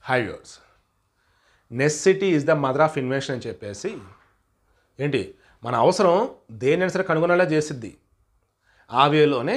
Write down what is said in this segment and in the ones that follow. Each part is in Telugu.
hi yours necessity is the mother of invention అని చెప్పేసి ఏంటి మన అవసరం దేనైనా సరే కనుగొనేలా చేసిద్ది ఆ వేలోనే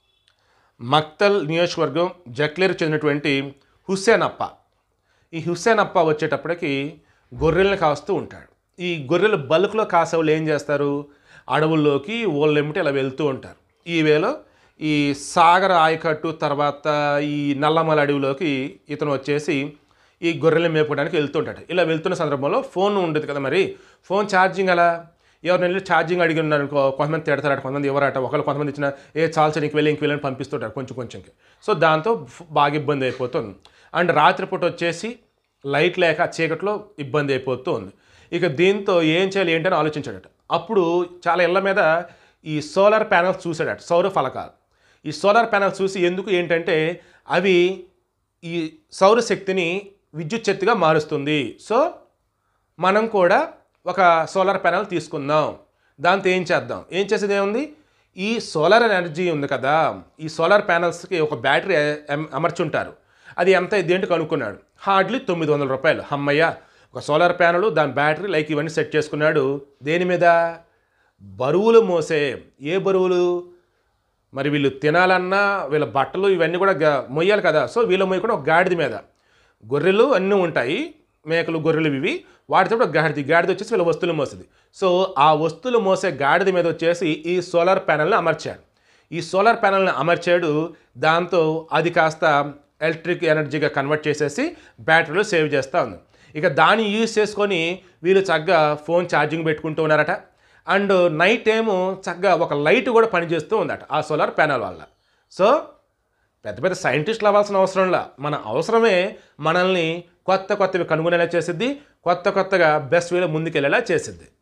మక్తల్ నియోజకవర్గం జక్లేరు చెందినటువంటి హుస్సేన్ అప్ప ఈ హుస్సేన్ అప్ప వచ్చేటప్పటికి గొర్రెల్ని కాస్తూ ఉంటాడు ఈ గొర్రెలు బల్క్లో కాసేవాళ్ళు ఏం చేస్తారు అడవుల్లోకి ఓళ్ళెమ్మటి ఇలా వెళ్తూ ఉంటారు ఈ వేలో ఈ సాగర ఆయకట్టు తర్వాత ఈ నల్లమల అడవిలోకి ఇతను వచ్చేసి ఈ గొర్రెల్ని మేపుకోవడానికి వెళ్తుంటాడు ఇలా వెళ్తున్న సందర్భంలో ఫోన్ ఉండదు కదా మరి ఫోన్ ఛార్జింగ్ అలా ఎవరిని వెళ్ళి ఛార్జింగ్ అడిగి ఉన్నారు అనుకో కొంతమంది తిడతారట కొంతమంది ఎవరట ఒకళ్ళు కొంతమంది ఇచ్చిన ఏ చాల్సి నీకు వెళ్ళి ఇంక వెళ్ళని పంపిస్తుంటారు కొంచెం కొంచెంకి సో దాంతో ఫ్- బాగా ఇబ్బంది అయిపోతుంది అండ్ రాత్రిపూట వచ్చేసి లైట్ లేక చీకట్లో ఇబ్బంది అయిపోతుంది ఇక దీంతో ఏం చేయాలి ఏంటని ఆలోచించాడట అప్పుడు చాలా ఇళ్ళ మీద ఈ సోలార్ ప్యానల్స్ చూశాడట సౌర ఫలకాలు ఈ సోలార్ ప్యానల్స్ చూసి ఎందుకు ఏంటంటే అవి ఈ సౌరశక్తిని విద్యుత్ శక్తిగా మారుస్తుంది సో మనం కూడా ఒక సోలార్ ప్యానల్ తీసుకుందాం దాంతో ఏం చేద్దాం ఏం చేసేది ఏముంది ఈ సోలార్ ఎనర్జీ ఉంది కదా ఈ సోలార్ ప్యానల్స్కి ఒక బ్యాటరీ అమ- అమర్చుంటారు అది ఎంత దేంటి కనుక్కున్నాడు హార్డ్లీ తొమ్మిది వందల రూపాయలు హమ్మయ్య ఒక సోలార్ ప్యానల్ దాని బ్యాటరీ లైక్ ఇవన్నీ సెట్ చేసుకున్నాడు దేని మీద బరువులు మోసే ఏ బరువులు మరి వీళ్ళు తినాలన్నా వీళ్ళ బట్టలు ఇవన్నీ కూడా గ- మొయ్యాలి కదా సో వీళ్ళ మొయ్యి కూడా ఒక గాడిద మీద గొర్రెలు అన్నీ ఉంటాయి మేకలు గొర్రెలు ఇవి వాటితో ఒక గాడిద గాడిద వచ్చేసి వీళ్ళ వస్తువులు మోస్తుంది సో ఆ వస్తువులు మోసే గాడిద మీద వచ్చేసి ఈ సోలార్ ప్యానల్ని అమర్చాడు ఈ సోలార్ ప్యానల్ని అమర్చాడు దాంతో అది కాస్త ఎలక్ట్రిక్ ఎనర్జీగా కన్వర్ట్ చేసేసి బ్యాటరీలో సేవ్ చేస్తూ ఉంది ఇక దాన్ని యూజ్ చేసుకొని వీళ్ళు చక్కగా ఫోన్ ఛార్జింగ్ పెట్టుకుంటూ ఉన్నారట అండ్ నైట్ ఏమో చక్కగా ఒక లైట్ కూడా పనిచేస్తూ ఉందట ఆ సోలార్ ప్యానల్ వల్ల సో పెద్ద పెద్ద సైంటిస్టులు అవ్వాల్సిన అవసరంలా మన అవసరమే మనల్ని కొత్త కొత్తవి కనుగొనేలా చేసిద్ది కొత్త కొత్తగా బెస్ట్ వేలో ముందుకెళ్ళేలా చేసిద్ది